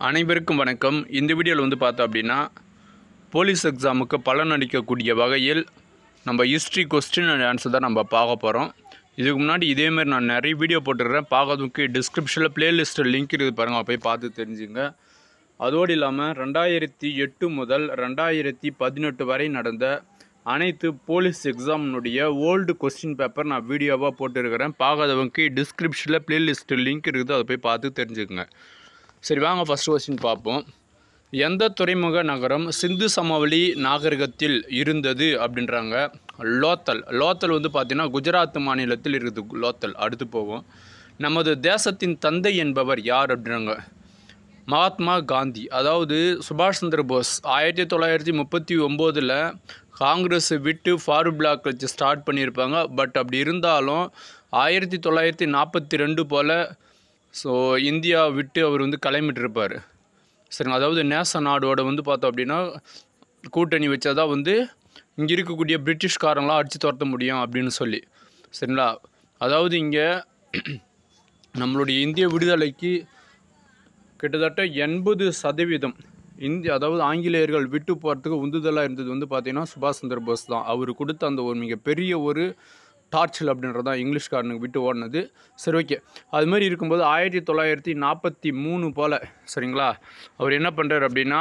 அனைவருக்கும் வணக்கம் இந்த வீடியோவில் வந்து பார்த்தோம் அப்படின்னா போலீஸ் எக்ஸாமுக்கு பலன் அளிக்கக்கூடிய வகையில் நம்ம ஹிஸ்ட்ரி கொஸ்டின் அண்ட் ஆன்சர் தான் நம்ம பார்க்க போகிறோம் இதுக்கு முன்னாடி இதேமாரி நான் நிறைய வீடியோ போட்டுடுறேன் பார்க்கறதுக்கு டிஸ்கிரிப்ஷனில் பிளேலிஸ்ட்டில் லிங்க் இருக்குது பாருங்கள் போய் பார்த்து தெரிஞ்சுங்க அதோடு இல்லாமல் ரெண்டாயிரத்தி எட்டு முதல் ரெண்டாயிரத்தி பதினெட்டு வரை நடந்த அனைத்து போலீஸ் எக்ஸாமினுடைய ஓல்டு கொஸ்டின் பேப்பர் நான் வீடியோவாக போட்டுருக்கிறேன் பார்க்காதவங்க டிஸ்கிரிப்ஷனில் பிளேலிஸ்ட்டு லிங்க் இருக்குது அதை போய் பார்த்து தெரிஞ்சுக்குங்க சரி வாங்க ஃபஸ்ட் கொஸ்டின் பார்ப்போம் எந்த துறைமுக நகரம் சிந்து சமவெளி நாகரிகத்தில் இருந்தது அப்படின்றாங்க லோத்தல் லோத்தல் வந்து பார்த்திங்கன்னா குஜராத் மாநிலத்தில் இருக்குது லோத்தல் அடுத்து போவோம் நமது தேசத்தின் தந்தை என்பவர் யார் அப்படின்றாங்க மகாத்மா காந்தி அதாவது சுபாஷ் சந்திர போஸ் ஆயிரத்தி தொள்ளாயிரத்தி முப்பத்தி ஒம்போதில் காங்கிரஸை விட்டு ஃபார்வர்ட் பிளாக் வச்சு ஸ்டார்ட் பண்ணியிருப்பாங்க பட் அப்படி இருந்தாலும் ஆயிரத்தி தொள்ளாயிரத்தி நாற்பத்தி ரெண்டு போல் ஸோ இந்தியா விட்டு அவர் வந்து கிளம்பிட்டுருப்பார் சரிங்க அதாவது நேச நாடோட வந்து பார்த்தோம் அப்படின்னா கூட்டணி வச்சாதான் வந்து இங்கே இருக்கக்கூடிய பிரிட்டிஷ்காரங்களாம் அடித்து துரத்த முடியும் அப்படின்னு சொல்லி சரிங்களா அதாவது இங்கே நம்மளுடைய இந்திய விடுதலைக்கு கிட்டத்தட்ட எண்பது சதவீதம் இந்திய அதாவது ஆங்கிலேயர்கள் விட்டு போகிறதுக்கு உந்துதலாக இருந்தது வந்து பார்த்திங்கன்னா சுபாஷ் சந்திர போஸ் தான் அவர் கொடுத்த அந்த ஒரு மிகப்பெரிய ஒரு டார்ச்சல் அப்படின்றது தான் இங்கிலீஷ்காரனுக்கு விட்டு ஓடினது சரி ஓகே அது மாதிரி இருக்கும்போது ஆயிரத்தி தொள்ளாயிரத்தி நாற்பத்தி மூணு போல் சரிங்களா அவர் என்ன பண்ணுறாரு அப்படின்னா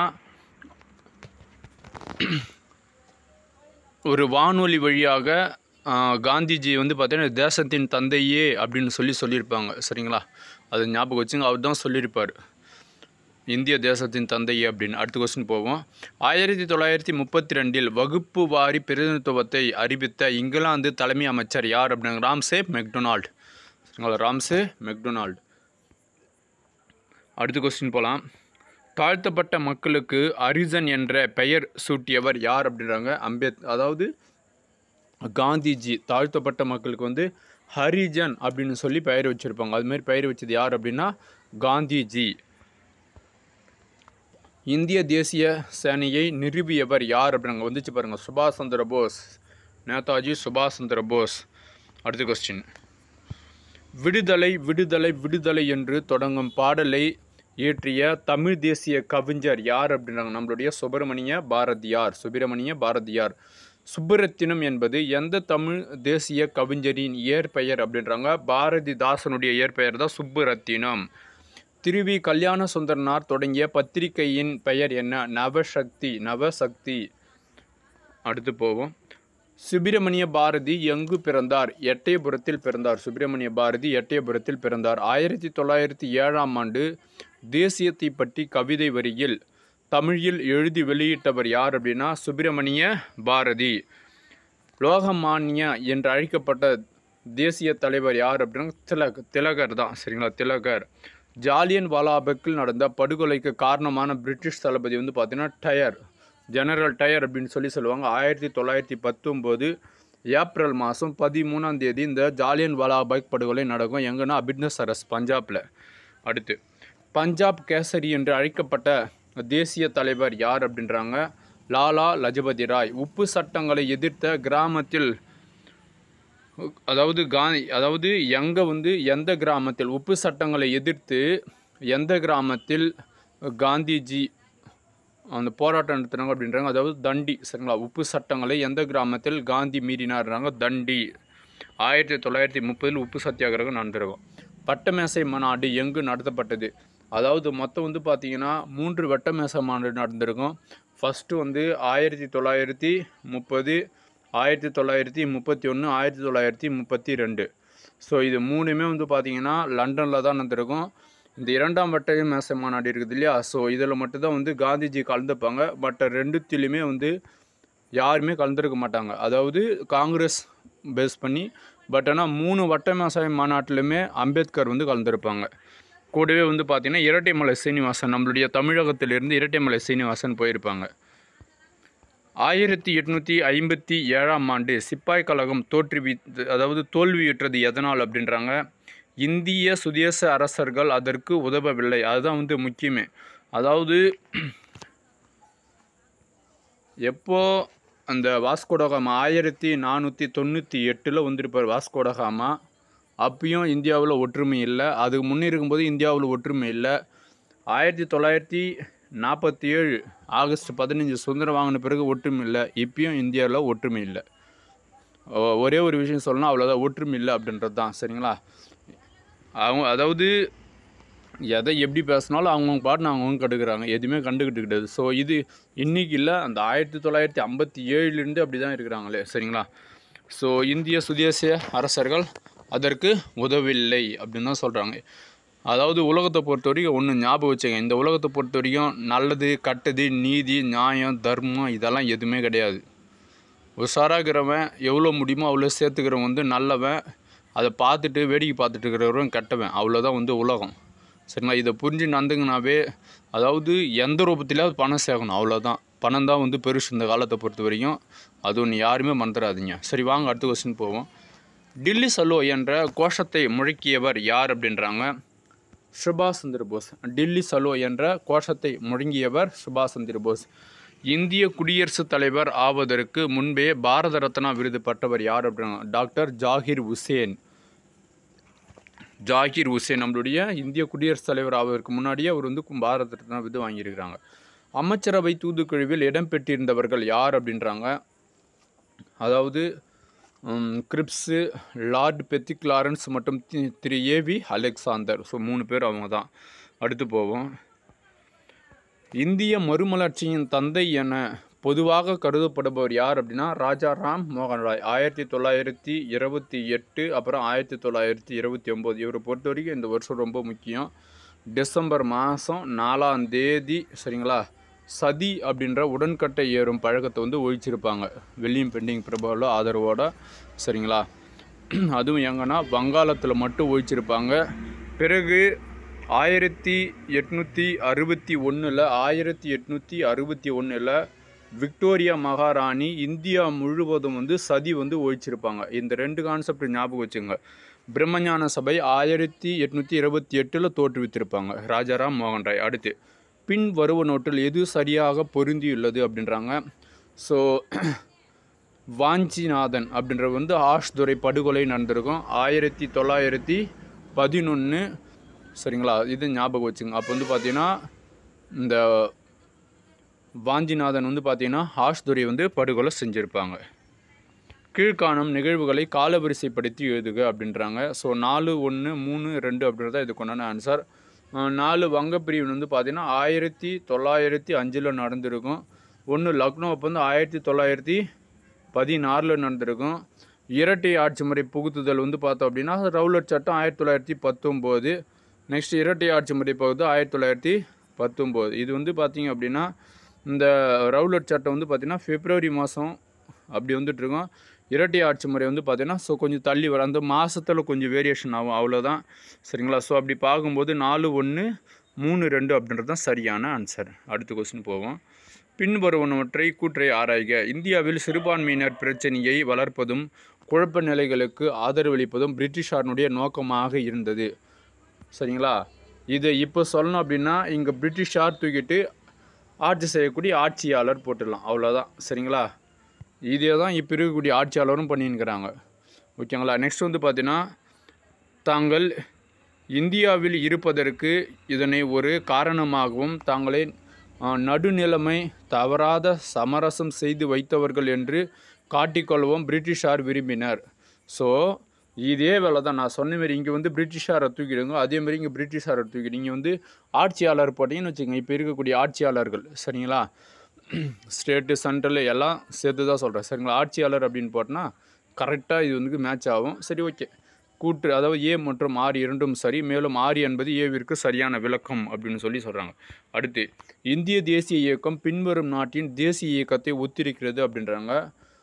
ஒரு வானொலி வழியாக ஆ, காந்திஜி வந்து பார்த்தீங்கன்னா தேசத்தின் தந்தையே அப்படின்னு சொல்லி சொல்லியிருப்பாங்க சரிங்களா அது ஞாபகம் வச்சுங்க அவர் தான் சொல்லியிருப்பார் இந்திய தேசத்தின் தந்தையே அப்படின்னு அடுத்த கொஸ்டின் போவோம் ஆயிரத்தி தொள்ளாயிரத்தி முப்பத்தி ரெண்டில் வகுப்பு வாரி பிரதிநிதித்துவத்தை அறிவித்த இங்கிலாந்து தலைமை அமைச்சர் யார் அப்படிங்க ராம்சே மெக்டொனால்டு சரிங்களா ராம்சே மெக்டொனால்டு அடுத்த கொஸ்டின் போகலாம் தாழ்த்தப்பட்ட மக்களுக்கு அரிசன் என்ற பெயர் சூட்டியவர் யார் அப்படின்றாங்க அம்பேத் அதாவது காந்திஜி தாழ்த்தப்பட்ட மக்களுக்கு வந்து ஹரிஜன் அப்படின்னு சொல்லி பெயர் வச்சுருப்பாங்க அதுமாரி பெயர் வச்சது யார் அப்படின்னா காந்திஜி இந்திய தேசிய சேனையை நிறுவியவர் யார் அப்படிங்க வந்துச்சு பாருங்க சுபாஷ் சந்திர போஸ் நேதாஜி சுபாஷ் சந்திர போஸ் அடுத்த கொஸ்டின் விடுதலை விடுதலை விடுதலை என்று தொடங்கும் பாடலை இயற்றிய தமிழ் தேசிய கவிஞர் யார் அப்படின்றாங்க நம்மளுடைய சுப்பிரமணிய பாரதியார் சுப்பிரமணிய பாரதியார் சுப்புரத்தினம் என்பது எந்த தமிழ் தேசிய கவிஞரின் இயற்பெயர் அப்படின்றாங்க பாரதிதாசனுடைய இயற்பெயர் தான் சுப்புரத்தினம் திருவி கல்யாண சுந்தரனார் தொடங்கிய பத்திரிகையின் பெயர் என்ன நவசக்தி நவசக்தி அடுத்து போவோம் சுப்பிரமணிய பாரதி எங்கு பிறந்தார் எட்டயபுரத்தில் பிறந்தார் சுப்பிரமணிய பாரதி எட்டயபுரத்தில் பிறந்தார் ஆயிரத்தி தொள்ளாயிரத்தி ஏழாம் ஆண்டு தேசியத்தை பற்றி கவிதை வரியில் தமிழில் எழுதி வெளியிட்டவர் யார் அப்படின்னா சுப்பிரமணிய பாரதி லோகமானியா என்று அழைக்கப்பட்ட தேசிய தலைவர் யார் அப்படின்னா திலக் திலகர் தான் சரிங்களா திலகர் ஜாலியன் வாலாபக்கில் நடந்த படுகொலைக்கு காரணமான பிரிட்டிஷ் தளபதி வந்து பார்த்தீங்கன்னா டயர் ஜெனரல் டயர் அப்படின்னு சொல்லி சொல்லுவாங்க ஆயிரத்தி தொள்ளாயிரத்தி பத்தொம்போது ஏப்ரல் மாதம் பதிமூணாம் தேதி இந்த ஜாலியன் வாலாபாக் படுகொலை நடக்கும் எங்கன்னா அபிட்னசரஸ் பஞ்சாபில் அடுத்து பஞ்சாப் கேசரி என்று அழைக்கப்பட்ட தேசிய தலைவர் யார் அப்படின்றாங்க லாலா லஜபதி ராய் உப்பு சட்டங்களை எதிர்த்த கிராமத்தில் அதாவது காந்தி அதாவது எங்கே வந்து எந்த கிராமத்தில் உப்பு சட்டங்களை எதிர்த்து எந்த கிராமத்தில் காந்திஜி அந்த போராட்டம் நடத்துனாங்க அப்படின்றாங்க அதாவது தண்டி சரிங்களா உப்பு சட்டங்களை எந்த கிராமத்தில் காந்தி மீறினார்றாங்க தண்டி ஆயிரத்தி தொள்ளாயிரத்தி முப்பதில் உப்பு சத்தியாகிரகம் நடந்திருக்கும் பட்டமேசை மாநாடு எங்கு நடத்தப்பட்டது அதாவது மொத்தம் வந்து பார்த்தீங்கன்னா மூன்று வட்டமேசை மாநாடு நடந்திருக்கும் ஃபஸ்ட்டு வந்து ஆயிரத்தி தொள்ளாயிரத்தி முப்பது ஆயிரத்தி தொள்ளாயிரத்தி முப்பத்தி ஒன்று ஆயிரத்தி தொள்ளாயிரத்தி முப்பத்தி ரெண்டு ஸோ இது மூணுமே வந்து பார்த்தீங்கன்னா லண்டனில் தான் நடந்திருக்கும் இந்த இரண்டாம் வட்ட மேசை மாநாடு இருக்குது இல்லையா ஸோ இதில் மட்டும்தான் வந்து காந்திஜி கலந்துப்பாங்க பட் ரெண்டுத்திலையுமே வந்து யாருமே கலந்துருக்க மாட்டாங்க அதாவது காங்கிரஸ் பேஸ் பண்ணி பட் ஆனால் மூணு வட்ட மேசை மாநாட்டிலுமே அம்பேத்கர் வந்து கலந்துருப்பாங்க கூடவே வந்து பார்த்திங்கன்னா இரட்டைமலை சீனிவாசன் நம்மளுடைய தமிழகத்திலிருந்து இரட்டைமலை சீனிவாசன் போயிருப்பாங்க ஆயிரத்தி எட்நூற்றி ஐம்பத்தி ஏழாம் ஆண்டு சிப்பாய் கழகம் தோற்றுவி அதாவது தோல்வியுற்றது எதனால் அப்படின்றாங்க இந்திய சுதேச அரசர்கள் அதற்கு உதவவில்லை அதுதான் வந்து முக்கியமே அதாவது எப்போ அந்த வாஸ்கோடகாமா ஆயிரத்தி நானூற்றி தொண்ணூற்றி எட்டில் வந்திருப்பார் வாஸ்கோடகாமா அப்பயும் இந்தியாவில் ஒற்றுமை இல்லை அதுக்கு முன்னே இருக்கும்போது இந்தியாவில் ஒற்றுமை இல்லை ஆயிரத்தி தொள்ளாயிரத்தி நாற்பத்தி ஏழு ஆகஸ்ட் பதினஞ்சு சுதந்திரம் வாங்கின பிறகு ஒற்றுமை இல்லை இப்பயும் இந்தியாவில் ஒற்றுமை இல்லை ஒ- ஒரே ஒரு விஷயம் சொல்லணும் அவ்வளோதான் ஒற்றுமை இல்லை அப்படின்றது தான் சரிங்களா அவங்க அதாவது எதை எப்படி பேசினாலும் அவங்கவுங்க பாட்டு அவங்கவுங்க கண்டுக்கிறாங்க எதுவுமே கண்டுக்கிட்டு கிடையாது ஸோ இது இன்னைக்கு இல்லை அந்த ஆயிரத்தி தொள்ளாயிரத்தி ஐம்பத்தி ஏழுலேருந்து அப்படி தான் இருக்கிறாங்களே சரிங்களா ஸோ இந்திய சுதேசிய அரசர்கள் அதற்கு உதவில்லை அப்படின்னு தான் சொல்கிறாங்க அதாவது உலகத்தை பொறுத்த வரைக்கும் ஒன்று ஞாபகம் வச்சுங்க இந்த உலகத்தை பொறுத்த வரைக்கும் நல்லது கெட்டது நீதி நியாயம் தர்மம் இதெல்லாம் எதுவுமே கிடையாது உஷாராகிறவன் எவ்வளோ முடியுமோ அவ்வளோ சேர்த்துக்கிறவன் வந்து நல்லவன் அதை பார்த்துட்டு வேடிக்கை பார்த்துட்டு இருக்கிறவன் கெட்டவன் அவ்வளோதான் வந்து உலகம் சரிங்களா இதை புரிஞ்சு நடந்துங்கனாவே அதாவது எந்த ரூபத்திலாவது பணம் சேர்க்கணும் அவ்வளோதான் பணம் தான் வந்து பெருசு இந்த காலத்தை பொறுத்த வரைக்கும் அது ஒன்று யாருமே மறந்துடாதீங்க சரி வாங்க அடுத்த கொஸ்டின் போவோம் டில்லி சலோ என்ற கோஷத்தை முழக்கியவர் யார் அப்படின்றாங்க சுபாஷ் சந்திர போஸ் டில்லி சலோ என்ற கோஷத்தை முழங்கியவர் சுபாஷ் சந்திர போஸ் இந்திய குடியரசுத் தலைவர் ஆவதற்கு முன்பே பாரத ரத்னா விருது பெற்றவர் யார் அப்படின்னா டாக்டர் ஜாகிர் உசேன் ஜாகிர் உசேன் நம்மளுடைய இந்திய குடியரசுத் தலைவர் ஆவதற்கு முன்னாடியே அவர் வந்து பாரத ரத்னா விருது வாங்கியிருக்கிறாங்க அமைச்சரவை தூதுக்குழுவில் இடம்பெற்றிருந்தவர்கள் யார் அப்படின்றாங்க அதாவது ம், கிரிப்ஸு லார்ட் பெத்திக் லாரன்ஸ் மற்றும் தி- திரு ஏவி அலெக்சாந்தர் ஸோ மூணு பேர் அவங்க தான் அடுத்து போவோம் இந்திய மறுமலர்ச்சியின் தந்தை என பொதுவாக கருதப்படுபவர் யார் அப்படின்னா ராஜா ராம் மோகன் ராய் ஆயிரத்தி தொள்ளாயிரத்தி இருபத்தி எட்டு அப்புறம் ஆயிரத்தி தொள்ளாயிரத்தி இருபத்தி ஒம்பது இவரை பொறுத்த வரைக்கும் இந்த வருஷம் ரொம்ப முக்கியம் டிசம்பர் மாதம் நாலாம் தேதி சரிங்களா சதி அப்படின்ற உடன்கட்டை ஏறும் பழக்கத்தை வந்து ஒழிச்சிருப்பாங்க வெள்ளியும் பெண்டிங் பிரபாவில் ஆதரவோட சரிங்களா அதுவும் எங்கன்னா வங்காளத்தில் மட்டும் ஒழிச்சிருப்பாங்க பிறகு ஆயிரத்தி எட்நூற்றி அறுபத்தி ஒன்றில் ஆயிரத்தி எட்நூற்றி அறுபத்தி ஒன்றில் விக்டோரியா மகாராணி இந்தியா முழுவதும் வந்து சதி வந்து ஒழிச்சிருப்பாங்க இந்த ரெண்டு கான்செப்ட் ஞாபகம் வச்சுங்க பிரம்மஞான சபை ஆயிரத்தி எட்நூற்றி இருபத்தி எட்டில் தோற்றுவித்திருப்பாங்க ராஜாராம் மோகன் ராய் அடுத்து பின் வருவ நோட்டில் எது சரியாக பொருந்தியுள்ளது அப்படின்றாங்க ஸோ வாஞ்சிநாதன் அப்படின்றவர் வந்து ஆஷ் துரை படுகொலை நடந்திருக்கும் ஆயிரத்தி தொள்ளாயிரத்தி பதினொன்று சரிங்களா இது ஞாபகம் வச்சுங்க அப்போ வந்து பார்த்தீங்கன்னா இந்த வாஞ்சிநாதன் வந்து பார்த்தீங்கன்னா ஆஷ் துரை வந்து படுகொலை செஞ்சுருப்பாங்க கீழ்காணும் நிகழ்வுகளை காலவரிசைப்படுத்தி எழுதுக அப்படின்றாங்க ஸோ நாலு ஒன்று மூணு ரெண்டு அப்படின்றது தான் இதுக்கு ஆன்சர் நாலு வங்கப்பிரிவு வந்து பார்த்தீங்கன்னா ஆயிரத்தி தொள்ளாயிரத்தி அஞ்சில் நடந்திருக்கும் ஒன்று லக்னோ அப்போ வந்து ஆயிரத்தி தொள்ளாயிரத்தி பதினாறில் நடந்திருக்கும் இரட்டை ஆட்சி முறை புகுத்துதல் வந்து பார்த்தோம் அப்படின்னா ரவுலட் சட்டம் ஆயிரத்தி தொள்ளாயிரத்தி பத்தொம்போது நெக்ஸ்ட் இரட்டை ஆட்சி முறை பகுதி ஆயிரத்தி தொள்ளாயிரத்தி பத்தொம்போது இது வந்து பார்த்தீங்க அப்படின்னா இந்த ரவுலட் சட்டம் வந்து பார்த்தீங்கன்னா பிப்ரவரி மாதம் அப்படி வந்துட்டு இருக்கோம் இரட்டை ஆட்சி முறை வந்து பார்த்தீங்கன்னா ஸோ கொஞ்சம் தள்ளி வரும் அந்த மாதத்தில் கொஞ்சம் வேரியேஷன் ஆகும் அவ்வளோதான் சரிங்களா ஸோ அப்படி பார்க்கும்போது நாலு ஒன்று மூணு ரெண்டு அப்படின்றது தான் சரியான ஆன்சர் அடுத்த கொஸ்டின் போவோம் பின்வருவனவற்றை கூற்றை ஆராய்க இந்தியாவில் சிறுபான்மையினர் பிரச்சனையை வளர்ப்பதும் குழப்ப நிலைகளுக்கு ஆதரவளிப்பதும் பிரிட்டிஷாரனுடைய நோக்கமாக இருந்தது சரிங்களா இதை இப்போ சொல்லணும் அப்படின்னா இங்கே பிரிட்டிஷார் தூக்கிட்டு ஆட்சி செய்யக்கூடிய ஆட்சியாளர் போட்டுடலாம் அவ்வளோதான் சரிங்களா இதே தான் இப்போ இருக்கக்கூடிய ஆட்சியாளரும் பண்ணியிருக்கிறாங்க ஓகேங்களா நெக்ஸ்ட் வந்து பார்த்தீங்கன்னா தாங்கள் இந்தியாவில் இருப்பதற்கு இதனை ஒரு காரணமாகவும் தாங்களே அஹ், நடுநிலைமை தவறாத சமரசம் செய்து வைத்தவர்கள் என்று காட்டிக்கொள்ளவும் பிரிட்டிஷார் விரும்பினர் ஸோ இதே வேலை தான் நான் சொன்ன மாதிரி இங்கே வந்து பிரிட்டிஷாரை தூக்கிடுங்க அதே மாதிரி இங்கே பிரிட்டிஷாரை தூக்கிடு இங்கே வந்து ஆட்சியாளர் போட்டிங்கன்னு வச்சுக்கோங்க இப்போ இருக்கக்கூடிய ஆட்சியாளர்கள் சரிங்களா ஸ்டேட்டு சென்ட்ரல் எல்லாம் சேர்த்து தான் சொல்கிறேன் சரிங்களா ஆட்சியாளர் அப்படின்னு போட்டோன்னா கரெக்டாக இது வந்து மேட்ச் ஆகும் சரி ஓகே கூற்று அதாவது ஏ மற்றும் ஆர் இரண்டும் சரி மேலும் ஆர் என்பது ஏவிற்கு சரியான விளக்கம் அப்படின்னு சொல்லி சொல்கிறாங்க அடுத்து இந்திய தேசிய இயக்கம் பின்வரும் நாட்டின் தேசிய இயக்கத்தை ஒத்திருக்கிறது அப்படின்றாங்க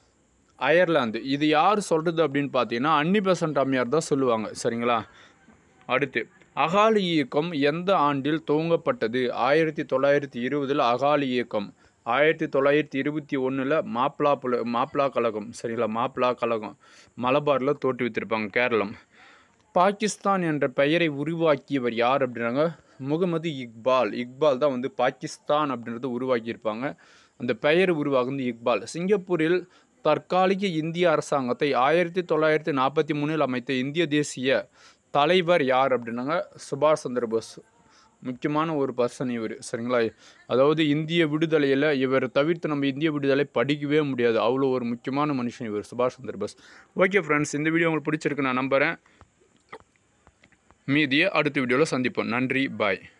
அயர்லாந்து இது யார் சொல்கிறது அப்படின்னு பார்த்தீங்கன்னா அன்னி பெசன்ட் அம்மையார் தான் சொல்லுவாங்க சரிங்களா அடுத்து அகாலி இயக்கம் எந்த ஆண்டில் துவங்கப்பட்டது ஆயிரத்தி தொள்ளாயிரத்தி இருபதில் அகாலி இயக்கம் ஆயிரத்தி தொள்ளாயிரத்தி இருபத்தி ஒன்றில் மாப்ளா புல மாப்ளா கழகம் சரிங்களா மாப்ளா கழகம் மலபாரில் தோற்றுவித்திருப்பாங்க கேரளம் பாகிஸ்தான் என்ற பெயரை உருவாக்கியவர் யார் அப்படின்றாங்க முகமது இக்பால் இக்பால் தான் வந்து பாகிஸ்தான் அப்படின்றத உருவாக்கியிருப்பாங்க அந்த பெயர் உருவாகுது இக்பால் சிங்கப்பூரில் தற்காலிக இந்திய அரசாங்கத்தை ஆயிரத்தி தொள்ளாயிரத்தி நாற்பத்தி மூணில் அமைத்த இந்திய தேசிய தலைவர் யார் அப்படின்னாங்க சுபாஷ் சந்திர போஸ் முக்கியமான ஒரு பர்சன் இவர் சரிங்களா அதாவது இந்திய விடுதலையில் இவர் தவிர்த்து நம்ம இந்திய விடுதலை படிக்கவே முடியாது அவ்வளோ ஒரு முக்கியமான மனுஷன் இவர் சுபாஷ் சந்திர போஸ் ஓகே ஃப்ரெண்ட்ஸ் இந்த வீடியோ உங்களுக்கு பிடிச்சிருக்கு நான் நம்புகிறேன் மீதியை அடுத்த வீடியோவில் சந்திப்போம் நன்றி பாய்